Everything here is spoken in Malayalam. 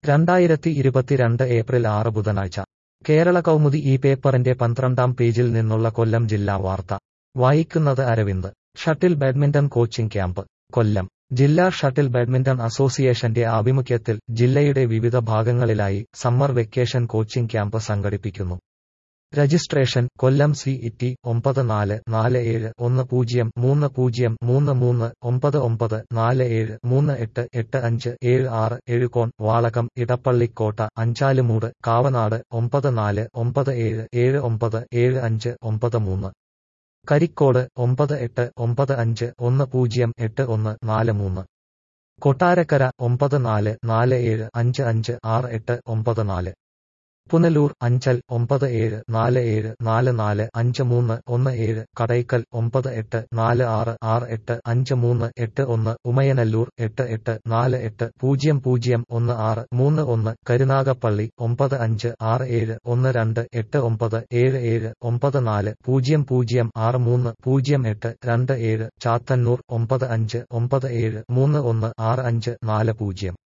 രണ്ടായിരത്തി ഇരുപത്തിരണ്ട് ഏപ്രിൽ ആറ് ബുധനാഴ്ച കേരള കൗമുദി ഈ പേപ്പറിന്റെ പന്ത്രണ്ടാം പേജിൽ നിന്നുള്ള കൊല്ലം ജില്ലാ വാർത്ത വായിക്കുന്നത് Aravind shuttle badminton coaching camp Kollam ജില്ലാ ഷട്ടിൽ ബാഡ്മിന്റൺ അസോസിയേഷന്റെ ആഭിമുഖ്യത്തിൽ ജില്ലയുടെ വിവിധ ഭാഗങ്ങളിലായി സമ്മർ വെക്കേഷൻ കോച്ചിംഗ് ക്യാമ്പ് സംഘടിപ്പിക്കുന്നു രജിസ്ട്രേഷൻ കൊല്ലം സി ഇറ്റി ഒമ്പത് നാല് നാല് ഏഴ് ഒന്ന് പൂജ്യം മൂന്ന് പൂജ്യം മൂന്ന് മൂന്ന് ഒമ്പത് ഒമ്പത് നാല് ഏഴ് മൂന്ന് എട്ട് എട്ട് അഞ്ച് ഏഴ് ആറ് എഴുകോൺ വാളകം ഇടപ്പള്ളിക്കോട്ട അഞ്ചാലുമൂട് കാവനാട് ഒമ്പത് നാല് ഒമ്പത് ഏഴ് ഏഴ് ഒമ്പത് ഏഴ് അഞ്ച് ഒമ്പത് മൂന്ന് കരിക്കോട് ഒമ്പത് എട്ട് ഒമ്പത് അഞ്ച് ഒന്ന് പൂജ്യം എട്ട് ഒന്ന് നാല് മൂന്ന് കൊട്ടാരക്കര ഒമ്പത് നാല് നാല് ഏഴ് അഞ്ച് അഞ്ച് ആറ് എട്ട് ഒമ്പത് നാല് പുനലൂർ അഞ്ചൽ ഒമ്പത് ഏഴ് നാല് ഏഴ് നാല് നാല് അഞ്ച് മൂന്ന് ഒന്ന് ഏഴ് കടയ്ക്കൽ ഒമ്പത് എട്ട് നാല് ആറ് ആറ് എട്ട് അഞ്ച് മൂന്ന് എട്ട് ഒന്ന് ഉമയനല്ലൂർ എട്ട് എട്ട് നാല് എട്ട് പൂജ്യം പൂജ്യം ഒന്ന് ആറ് മൂന്ന് ഒന്ന് കരുനാഗപ്പള്ളി ഒമ്പത് അഞ്ച് ആറ് ഏഴ് ഒന്ന് രണ്ട് എട്ട് ഒമ്പത് ഏഴ് ഏഴ് ഒമ്പത് നാല് പൂജ്യം പൂജ്യം ആറ് മൂന്ന് പൂജ്യം എട്ട് രണ്ട് ഏഴ് ചാത്തന്നൂർ ഒമ്പത് അഞ്ച് ഒമ്പത് ഏഴ് മൂന്ന് ഒന്ന് ആറ് അഞ്ച് നാല് പൂജ്യം